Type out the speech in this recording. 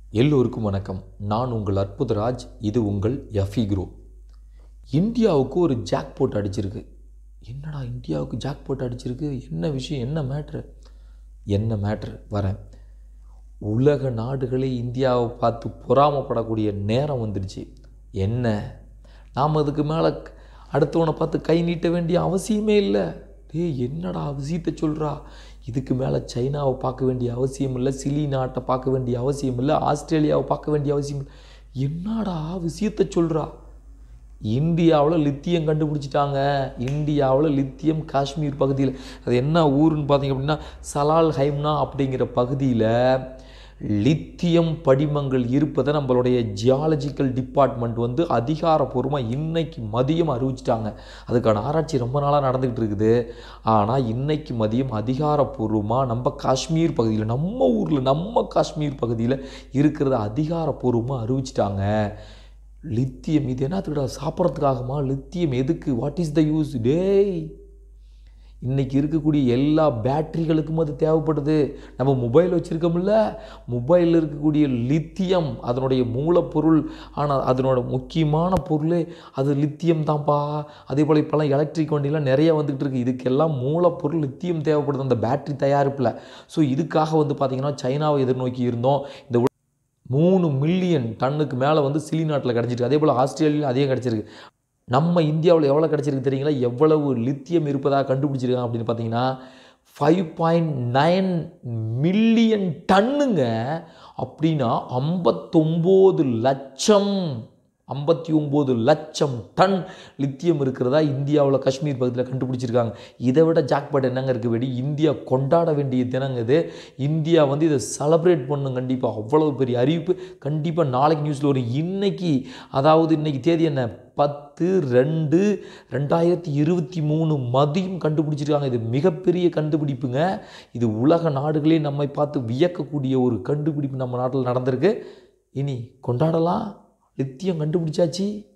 எல்லோருக்கும் வணக்கம் நான் உங்கள் அற்புதராஜ் இது உங்கள் எஃபி குரோ இந்தியாவுக்கு ஒரு ஜாக்பாட் அடிச்சிருக்கு என்னடா இந்தியாவுக்கு ஜாக்பாட் அடிச்சிருக்கு என்ன விஷயம் என்ன மேட்ரு என்ன மேட்ரு வரேன் உலக நாடுகளே இந்தியாவை பார்த்து பொறாமப்படக்கூடிய நேரம் வந்துடுச்சு என்ன நாம் அதுக்கு மேலே அடுத்தவனை பார்த்து கை நீட்ட வேண்டிய அவசியமே இல்லை டேய் என்னடா விஷயத்தை சொல்கிறா இதுக்கு மேலே சைனாவை பார்க்க வேண்டிய அவசியம் இல்லை சிலி நாட்டை பார்க்க வேண்டிய அவசியம் இல்லை ஆஸ்திரேலியாவை பார்க்க வேண்டிய அவசியம் இல்லை என்னடா விஷயத்தை சொல்கிறா இந்தியாவில் லித்தியம் கண்டுபிடிச்சிட்டாங்க இந்தியாவில் லித்தியம் காஷ்மீர் பகுதியில் அது என்ன ஊருன்னு பார்த்தீங்க அப்படின்னா சலால் ஹைம்னா அப்படிங்கிற பகுதியில் லித்தியம் படிமங்கள் இருப்பதை நம்மளுடைய ஜியாலஜிக்கல் டிபார்ட்மெண்ட் வந்து அதிகாரப்பூர்வமாக இன்னைக்கு மதியம் அறிவிச்சிட்டாங்க அதுக்கான ஆராய்ச்சி ரொம்ப நாளாக நடந்துக்கிட்டு இருக்குது ஆனால் இன்னைக்கு மதியம் அதிகாரப்பூர்வமாக நம்ம காஷ்மீர் பகுதியில் நம்ம ஊரில் நம்ம காஷ்மீர் பகுதியில் இருக்கிறத அதிகாரப்பூர்வமாக அறிவிச்சிட்டாங்க லித்தியம் இது என்னத்துக்குடா சாப்பிட்றதுக்காகமா லித்தியம் எதுக்கு வாட் இஸ் த யூஸ் டேய் இன்றைக்கி இருக்கக்கூடிய எல்லா பேட்டரிகளுக்கும் அது தேவைப்படுது நம்ம மொபைல் வச்சுருக்கோம்ல மொபைலில் இருக்கக்கூடிய லித்தியம் அதனுடைய மூலப்பொருள் ஆனால் அதனோட முக்கியமான பொருள் அது லித்தியம் தான்ப்பா அதே போல் இப்போல்லாம் எலக்ட்ரிக் வண்டிலாம் நிறைய வந்துகிட்டு இருக்குது இதுக்கெல்லாம் மூலப்பொருள் லித்தியம் தேவைப்படுது அந்த பேட்டரி தயாரிப்பில் ஸோ இதுக்காக வந்து பார்த்திங்கன்னா சைனாவை எதிர்நோக்கி இருந்தோம் இந்த உல- மூணு மில்லியன் டன்னுக்கு மேலே வந்து சிலி நாட்டில் கிடச்சிருக்கு அதே போல் ஆஸ்திரேலியாவில் அதிகம் கிடச்சிருக்கு நம்ம இந்தியாவில் எவ்வளோ கிடச்சிருக்கு தெரியுங்களா எவ்வளவு லித்தியம் இருப்பதாக கண்டுபிடிச்சிருக்காங்க அப்படின்னு பார்த்தீங்கன்னா ஃபைவ் பாயிண்ட் நைன் மில்லியன் டன்னுங்க அப்படின்னா ஐம்பத்தொம்போது லட்சம் ஐம்பத்தி ஒம்பது லட்சம் டன் லித்தியம் இருக்கிறதா இந்தியாவில் காஷ்மீர் பகுதியில் கண்டுபிடிச்சிருக்காங்க இதை விட ஜாக்பாட் என்னங்க இருக்க வேண்டி இந்தியா கொண்டாட வேண்டிய தினங்க இது இந்தியா வந்து இதை செலப்ரேட் பண்ணும் கண்டிப்பாக அவ்வளவு பெரிய அறிவிப்பு கண்டிப்பாக நாளைக்கு நியூஸில் வரும் இன்னைக்கு அதாவது இன்னைக்கு தேதி என்ன பத்து ரெண்டு ரெண்டாயிரத்தி இருபத்தி மூணு மதியம் கண்டுபிடிச்சிருக்காங்க இது மிகப்பெரிய கண்டுபிடிப்புங்க இது உலக நாடுகளே நம்மை பார்த்து வியக்கக்கூடிய ஒரு கண்டுபிடிப்பு நம்ம நாட்டில் நடந்திருக்கு இனி கொண்டாடலாம் லித்தியம் கண்டுபிடிச்சாச்சு